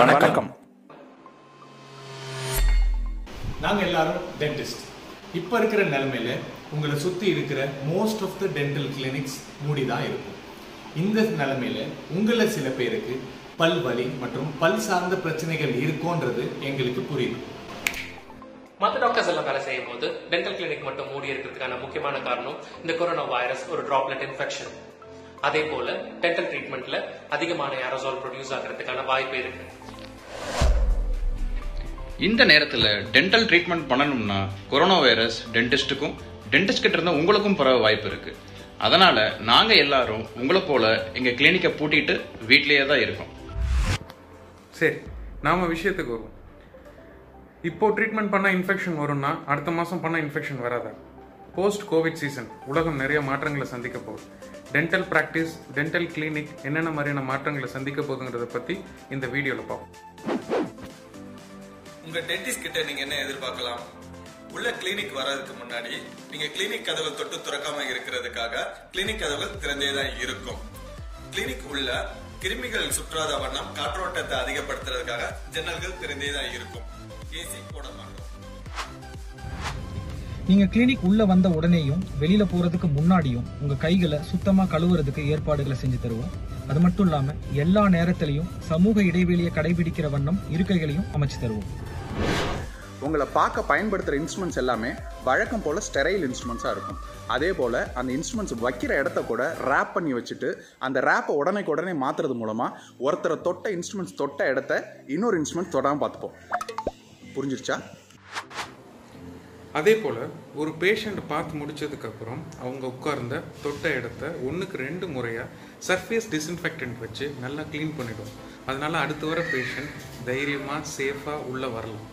வணக்கம் நாங்கள் எல்லாரும் டென்டிஸ்ட் இப்போ இருக்கிற நிலைமையில உங்களை சுற்றி இருக்கிற most of the dental clinics மூடி தான் இருக்கும் இந்த நிலைமையில உங்களை சில பேருக்கு பல் வலி மற்றும் பல் சார்ந்த பிரச்சனைகள் இருக்கோன்றது எங்களுக்கு புரியுது மற்ற டாக்டர்ஸ் எல்லாம் வேலை செய்யும் போது டென்டல் கிளினிக் மட்டும் மூடி இருக்கிறதுக்கான முக்கியமான காரணம் இந்த கொரோனா வைரஸ் ஒரு டிராப்லெட் இன்ஃபெக்ஷன் அதே போல டென்டல் ட்ரீட்மெண்ட்ல அதிகமான ஏரோசால் ப்ரொடியூஸ் ஆகிறதுக்கான வாய்ப்பு இருக்கு இந்த நேரத்தில் டென்டல் ட்ரீட்மெண்ட் பண்ணணும்னா கொரோனா வைரஸ் டென்டிஸ்ட்டுக்கும் டென்டிஸ்ட் கிட்ட இருந்து உங்களுக்கும் பரவ வாய்ப்பு இருக்கு அதனால நாங்க எல்லாரும் உங்களை போல எங்க கிளினிக்கை பூட்டிட்டு வீட்லயே தான் இருக்கோம் சரி நாம விஷயத்துக்கு வருவோம் இப்போ ட்ரீட்மெண்ட் பண்ணால் இன்ஃபெக்ஷன் வரும்னா அடுத்த மாதம் பண்ணால் இன்ஃபெக்ஷன் வராதா போஸ்ட் கோவிட் சீசன் உலகம் நிறைய மாற்றங்களை சந்திக்க போகுது டென்டல் ப்ராக்டிஸ் டென்டல் கிளினிக் என்னென்ன மாதிரியான மாற்றங்களை சந்திக்க போகுதுங்கிறத பற்றி இந்த வீடியோவில் பார்ப்போம் உங்க டென்டிஸ்ட் கிட்ட நீங்க என்ன எதிர்பார்க்கலாம் உள்ள கிளினிக் வர்றதுக்கு முன்னாடி நீங்க கிளினிக் கதவை தொட்டு திறக்காம இருக்கிறதுக்காக கிளினிக் கதவுகள் திறந்தே தான் இருக்கும் கிளினிக் உள்ள கிருமிகள் சுற்றாத வண்ணம் காற்றோட்டத்தை அதிகப்படுத்துறதுக்காக ஜன்னல்கள் திறந்தே தான் இருக்கும் ஏசி போட மாட்டோம் நீங்க கிளினிக் உள்ள வந்த உடனேயும் வெளியில போறதுக்கு முன்னாடியும் உங்க கைகளை சுத்தமா கழுவுறதுக்கு ஏற்பாடுகளை செஞ்சு தருவோம் அது மட்டும் இல்லாம எல்லா நேரத்திலையும் சமூக இடைவெளியை கடைபிடிக்கிற வண்ணம் இருக்கைகளையும் அமைச்சு தருவோம் உங்களை பார்க்க பயன்படுத்துகிற இன்ஸ்ட்ருமெண்ட்ஸ் எல்லாமே வழக்கம் போல் ஸ்டெரைல் இன்ஸ்ட்ருமெண்ட்ஸாக இருக்கும் அதே போல் அந்த இன்ஸ்ட்ருமெண்ட்ஸ் வைக்கிற இடத்த கூட ரேப் பண்ணி வச்சுட்டு அந்த ரேப்பை உடனே உடனே மாற்றுறது மூலமாக ஒருத்தரை தொட்ட இன்ஸ்ட்ருமெண்ட்ஸ் தொட்ட இடத்த இன்னொரு இன்ஸ்ட்ருமெண்ட் தொடாமல் பார்த்துப்போம் புரிஞ்சிருச்சா அதே போல் ஒரு பேஷண்ட் பார்த்து முடிச்சதுக்கப்புறம் அவங்க உட்கார்ந்த தொட்ட இடத்த ஒன்றுக்கு ரெண்டு முறையாக சர்ஃபேஸ் டிஸ்இன்ஃபெக்டன்ட் வச்சு நல்லா க்ளீன் பண்ணிடும் அதனால அடுத்து வர பேஷண்ட் தைரியமாக சேஃபாக உள்ளே வரலாம்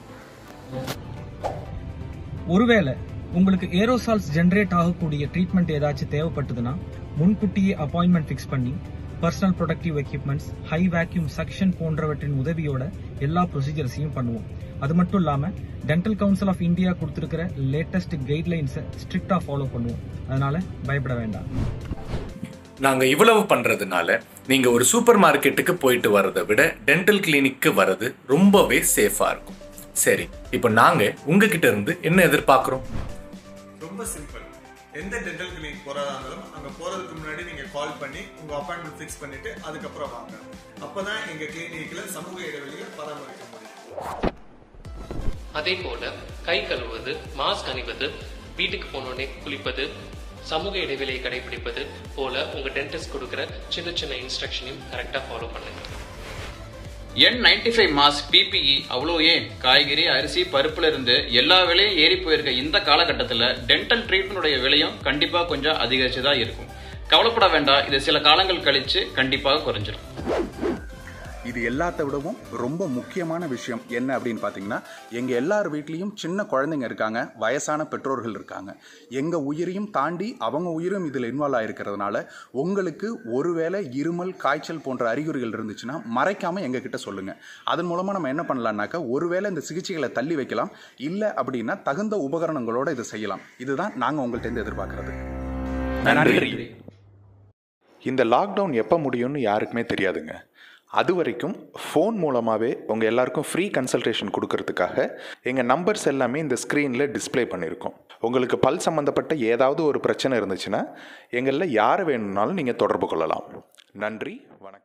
ஒருவேளை உங்களுக்கு ஏரோசால்ஸ் ஜெனரேட் ஆகக்கூடிய ட்ரீட்மெண்ட் ஏதாச்சும் தேவைப்பட்டதுன்னா முன்கூட்டியே அப்பாயின்மெண்ட் ஃபிக்ஸ் பண்ணி personal protective equipments high vacuum suction போன்றவற்றின் உதவியோட எல்லா ப்ரொசீஜர்ஸையும் பண்ணுவோம் அது மட்டும் இல்லாம டென்டல் கவுன்சில் ஆஃப் இந்தியா கொடுத்துருக்கிற லேட்டஸ்ட் கைட்லைன்ஸை ஸ்ட்ரிக்டா ஃபாலோ பண்ணுவோம் அதனால பயப்பட வேண்டாம் நாங்க இவ்வளவு பண்றதுனால நீங்க ஒரு சூப்பர் மார்க்கெட்டுக்கு போயிட்டு வர்றதை விட டென்டல் கிளினிக்கு வர்றது ரொம்பவே சேஃபா இருக்கும் சரி இப்போ நாங்க உங்ககிட்ட இருந்து என்ன எதிர்பார்க்கிறோம் ரொம்ப சிம்பிள் எந்த டென்டல் கிளினிக் போறதா இருந்தாலும் அங்க போறதுக்கு முன்னாடி நீங்க கால் பண்ணி உங்க அப்பாயின்மெண்ட் ஃபிக்ஸ் பண்ணிட்டு அதுக்கப்புறம் வாங்க அப்பதான் எங்க கிளினிக்ல சமூக இடைவெளியை பராமரிக்க முடியும் அதே போல கை கழுவுவது மாஸ்க் அணிவது வீட்டுக்கு போனோடனே குளிப்பது சமூக இடைவெளியை கடைபிடிப்பது போல உங்க டென்டிஸ்ட் கொடுக்குற சின்ன சின்ன இன்ஸ்ட்ரக்ஷனையும் கரெக்டா ஃபாலோ பண்ணுங்க N ninety five mask PPE அவ்வளோ ஏன் காய்கறி அரிசி பருப்புல இருந்து எல்லா விலையும் ஏறி போயிருக்க இந்த காலகட்டத்தில் டென்டல் ட்ரீட்மெண்டுடைய விலையும் கண்டிப்பாக கொஞ்சம் அதிகரிச்சு தான் இருக்கும் கவலைப்பட வேண்டாம் இது சில காலங்கள் கழிச்சு கண்டிப்பாக குறைஞ்சிரும் இது எல்லாத்த விடவும் ரொம்ப முக்கியமான விஷயம் என்ன அப்படின்னு பார்த்தீங்கன்னா எங்கள் எல்லார் வீட்லேயும் சின்ன குழந்தைங்க இருக்காங்க வயசான பெற்றோர்கள் இருக்காங்க எங்கள் உயிரையும் தாண்டி அவங்க உயிரும் இதில் இன்வால்வ் ஆகிருக்கிறதுனால உங்களுக்கு ஒருவேளை இருமல் காய்ச்சல் போன்ற அறிகுறிகள் இருந்துச்சுன்னா மறைக்காமல் எங்ககிட்ட சொல்லுங்கள் அதன் மூலமாக நம்ம என்ன பண்ணலாம்னாக்கா ஒருவேளை இந்த சிகிச்சைகளை தள்ளி வைக்கலாம் இல்லை அப்படின்னா தகுந்த உபகரணங்களோட இதை செய்யலாம் இதுதான் நாங்கள் உங்கள்கிட்ட எதிர்பார்க்கறது நன்றி இந்த லாக்டவுன் எப்போ முடியும்னு யாருக்குமே தெரியாதுங்க அது வரைக்கும் ஃபோன் மூலமாகவே உங்கள் எல்லாருக்கும் ஃப்ரீ கன்சல்டேஷன் கொடுக்கறதுக்காக எங்கள் நம்பர்ஸ் எல்லாமே இந்த ஸ்க்ரீனில் டிஸ்ப்ளே பண்ணியிருக்கோம் உங்களுக்கு பல் சம்மந்தப்பட்ட ஏதாவது ஒரு பிரச்சனை இருந்துச்சுன்னா எங்களில் யாரை வேணும்னாலும் நீங்கள் தொடர்பு கொள்ளலாம் நன்றி வணக்கம்